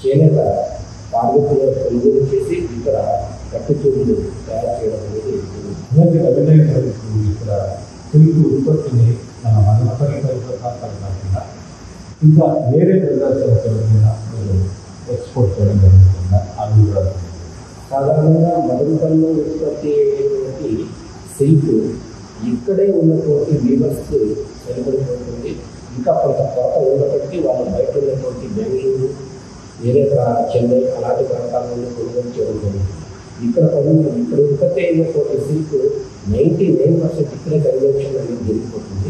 చేనేత కార్మికులు కొనుగోలు చేసి ఇక్కడ కట్టు చెవులు తయారు చేయడం అనేది జరుగుతుంది. అలాగే రవినగర్ గారికి ఇక్కడ సిల్క్ ఉత్పత్తిని మన వనపల్లి పరిసర ప్రాంతాలు కాకుండా ఇంకా వేరే ప్రదేశాల మీద మీరు ఎక్స్పోర్ట్ చేయడం జరుగుతుందా అది కూడా సాధారణంగా మరుగుపల్లిలో ఉత్పత్తి అయ్యేటువంటి సిల్క్ ఇక్కడే ఉన్నటువంటి వీవర్స్కి సరిపడిపోతుంది ఇంకా కొంత కొరత ఉన్నప్పటికీ వాళ్ళు బయట ఉన్నటువంటి బెంగళూరు వేరే ప్రా- చెన్నై అలాంటి ప్రాంతాలలో కొనుగోలు చేయడం జరుగుతుంది ఇక్కడ కొను- ఇక్కడ ఉత్పత్తి అయినటువంటి సిల్క్ నైంటీ నైన్ పర్సెంట్ ఇక్కడే కన్వెన్షన్ అనేది జరిగిపోతుంది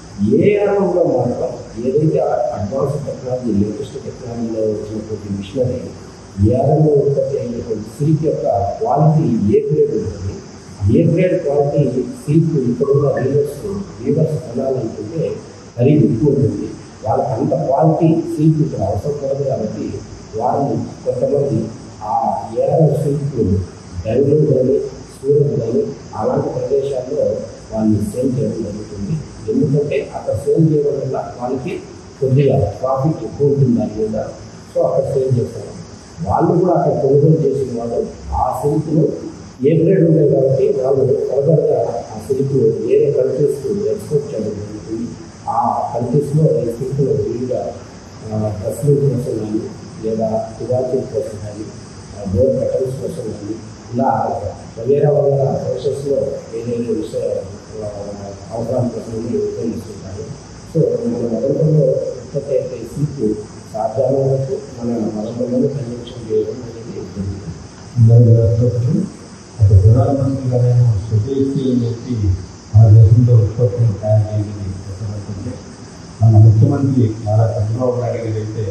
ఏ రంగంలో మాత్రం ఏదైతే అడ్వాన్స్ టెక్నాలజీ లేటెస్ట్ టెక్నాలజీలో వచ్చినటువంటి మిషనరీ ఏఆర్ఎంలో ఉత్పత్తి అయినటువంటి సిల్క్ యొక్క క్వాలిటీ ఏ గ్రేడ్ ఉంటుంది ఏ గ్రేడ్ క్వాలిటీ సిల్క్ ఇక్కడున్న వీవర్స్ వీవర్స్ కొనాలనుకుంటే ఖరీదు ఎక్కువ ఉంటుంది వాళ్ళకి అంత క్వాలిటీ సిల్క్ ఇక్కడ అవసరం పడదు కాబట్టి వాళ్ళు కొంతమంది ఆ ఏఆర్ఎం సిల్క్ బెంగళూరు కానీ సూరత్ కానీ అలాంటి ప్రదేశాల్లో వాళ్ళు సేల్ చేయడం జరుగుతుంది ఎందుకంటే అక్కడ సేల్ చేయడం వల్ల వాళ్ళకి కొద్దిగా ప్రాఫిట్ ఎక్కువ ఉంటుంది దాని మీద సో అక్కడ సేల్ చేస్తారు వాళ్ళు కూడా అక్కడ కొనుగోలు చేసిన వాళ్ళు ఆ సిల్క్ను ఏ గ్రేడ్ ఉన్నాయి కాబట్టి వాళ్ళు ఫర్దర్గా ఆ సిల్క్ వేరే కంట్రీస్కి ఎక్స్పోర్ట్ చేయడం జరుగుతుంది ఆ కంట్రీస్లో ఈ సిల్క్ను విడిగా డ్రెస్సింగ్ కోసం కానీ లేదా తువాచీ కోసం కానీ డోర్ కటన్స్ కోసం కానీ ఇలా వగేరా వగేరా ప్రాసెస్లో ఏదైనా విషయ ఆ, అవసరాల కోసం ఉపయోగిస్తుంటారు సో మన మొదట్లో ఉత్పత్తి అయితే సిల్క్ సాధారణ వరకు మన మొదట్లో కన్వెన్షన్ చేయడం అనేది జరుగుతుంది అందరి వ్యవస్థలు ఒక ప్రధానమంత్రి గారేమో స్వదేశీ అని చెప్పి మన దేశంలో ఉత్పత్తులు తయారు చేయమని చెప్పబడుతుంది మన ముఖ్యమంత్రి నారా చంద్రబాబు నాయుడు గారు అయితే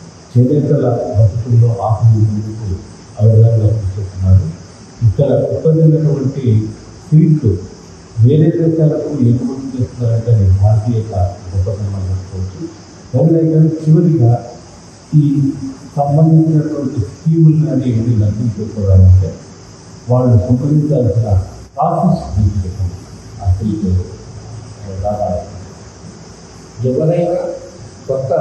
చేనేతల బతుకుల్లో ఆకులు ముందుకు అవగాహన చేస్తున్నారు ఇక్కడ ఉత్పత్తి అయినటువంటి సిల్క్ వేరే దేశాలకు ఎగుమతి చేస్తున్నారంటే అది భారతీయ యొక్క గొప్పతనం అని చెప్పుకోవచ్చు దాని చివరిగా ఈ సంబంధించినటువంటి స్కీములు కానీ ఇవన్నీ లబ్ధి చేసుకోవాలంటే వాళ్ళు సంప్రదించాల్సిన ప్రాసెస్ గురించి చెప్పండి ఆ సిల్క్ రావాలి ఎవరైనా కొత్త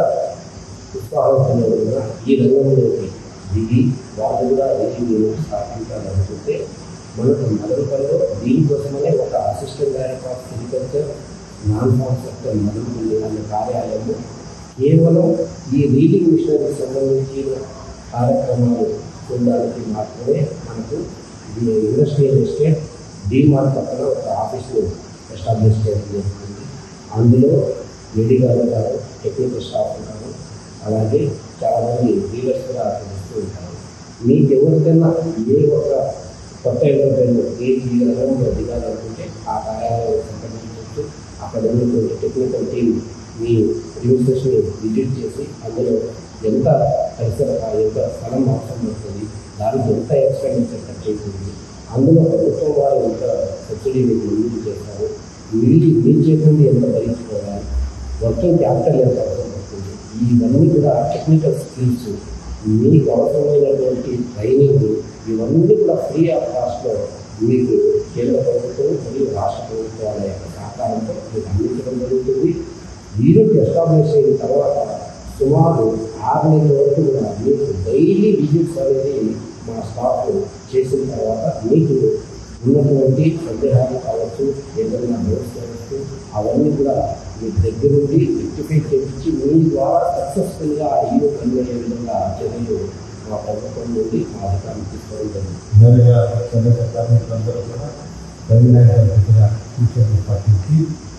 ఉత్సాహంతో ఉన్న ఈ రంగంలోకి దిగి వాళ్ళు కూడా రైతు స్థాపించాలనుకుంటే మనకు మదనపల్లిలో దీనికోసమనే ఒక assistant director of agriculture non farm sector Madanapalle అనే కార్యాలయము కేవలం ఈ రీడింగ్ మిషనరీకి సంబంధించిన కార్యక్రమాలు చూడడానికి మాత్రమే మనకు ఈ ఇండస్ట్రియల్ ఎస్టేట్ డీమార్ట్ పక్కన ఒక ఆఫీస్ను ఎస్టాబ్లిష్ చేయడం జరుగుతుంది అందులో లేడీ గారు ఉంటారు టెక్నికల్ స్టాఫ్ ఉంటారు అలాగే చాలామంది డీలర్స్ కూడా వస్తూ ఉంటారు మీకు ఎవరికైనా ఏ ఒక కొత్త ఎవరికైనా ఏ ఈ రంగంలో దిగాలనుకుంటే ఆ కార్యాలయం సంప్రదించవచ్చు అక్కడ ఉన్నటువంటి టెక్నికల్ టీమ్ మీ రిజిస్ట్రేషన్ విజిట్ చేసి అందులో ఎంత పరిసర ఎంత స్థలం అవసరం పడుతుంది దానికి ఎంత ఎక్స్పెండిచర్ ఖర్చు అవుతుంది అందులో ప్రభుత్వం వారు ఎంత సబ్సిడీ మీకు మంజూరు చేస్తారు మీరు మీ చేతి నుండి ఎంత భరించుకోవాలి వర్కింగ్ క్యాపిటల్ ఎంత అవసరం పడుతుంది ఇవన్నీ కూడా టెక్నికల్ స్కిల్స్ మీకు అవసరమైనటువంటి ట్రైనింగ్ ఇవన్నీ కూడా ఫ్రీ ఆఫ్ కాస్ట్లో మీకు కేంద్ర ప్రభుత్వం మరియు రాష్ట్ర ప్రభుత్వాల యొక్క సహకారంతో మీకు అందించడం జరుగుతుంది యూనిట్ ఎస్టాబ్లిష్ అయిన తర్వాత సుమారు ఆరు నెలల వరకు కూడా మీకు డైలీ విజిట్స్ అనేది మా స్టాఫ్ చేసిన తర్వాత మీకు ఉన్నటువంటి సందేహాలు కావచ్చు ఏదైనా డౌట్స్ కావచ్చు అవన్నీ కూడా మీ దగ్గర నుండి రెక్టిఫై చేయించి మీ ద్వారా సక్సెస్ఫుల్గా అయ్యో కన్వే విధంగా చర్యలు మా ప్రభుత్వం నుండి మా అధికారులు తీసుకోవడం జరిగింది నేరుగా చేనేత కార్మికులందరూ కూడా రవినాయక దగ్గర సూచనలు పాటించి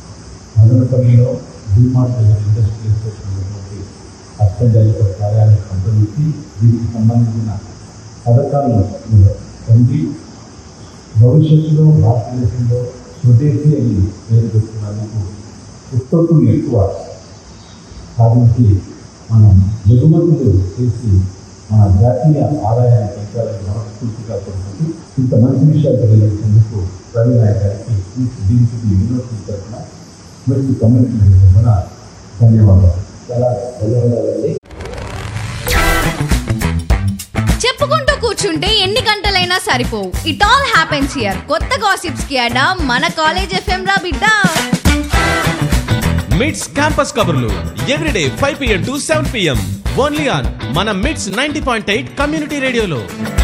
మదనపల్లిలో డిమార్ట్ ఇండస్ట్రీ అసోసియేషన్ ఉన్నటువంటి అసిస్టెంట్ డైరెక్టర్ కార్యాలయం సంప్రదించి దీనికి సంబంధించిన పథకాలను పొంది భవిష్యత్తులో భారతదేశంలో స్వదేశీ అని పేరు పెట్టుకున్నందుకు ఉత్పత్తులు ఎక్కువ సాధించి మనం ఎగుమతులు చేసి మన జాతీయ ఆదాయాన్ని పెంచాలని మనస్ఫూర్తిగా కోరుకుంటూ ఇంత మంచి విషయాలు తెలియజేసేందుకు రవి నాయక్ గారికి ఈ దీనికి యూనివర్సిటీ తరఫున మరియు కమ్యూనిటీ తరఫున ధన్యవాదాలు చాలా ధన్యవాదాలండి చెప్పుకుంటూ కూర్చుంటే ఎన్ని గంటలైనా సరిపోవు ఇట్ ఆల్ హ్యాపెన్స్ హియర్ కొత్త గాసిప్స్ కి అడా మన కాలేజ్ ఎఫ్ఎం రా బిడ్డ మిడ్స్ క్యాంపస్ కబుర్లు everyday five PM to seven PM only on మన MITS ninety point eight community రేడియోలో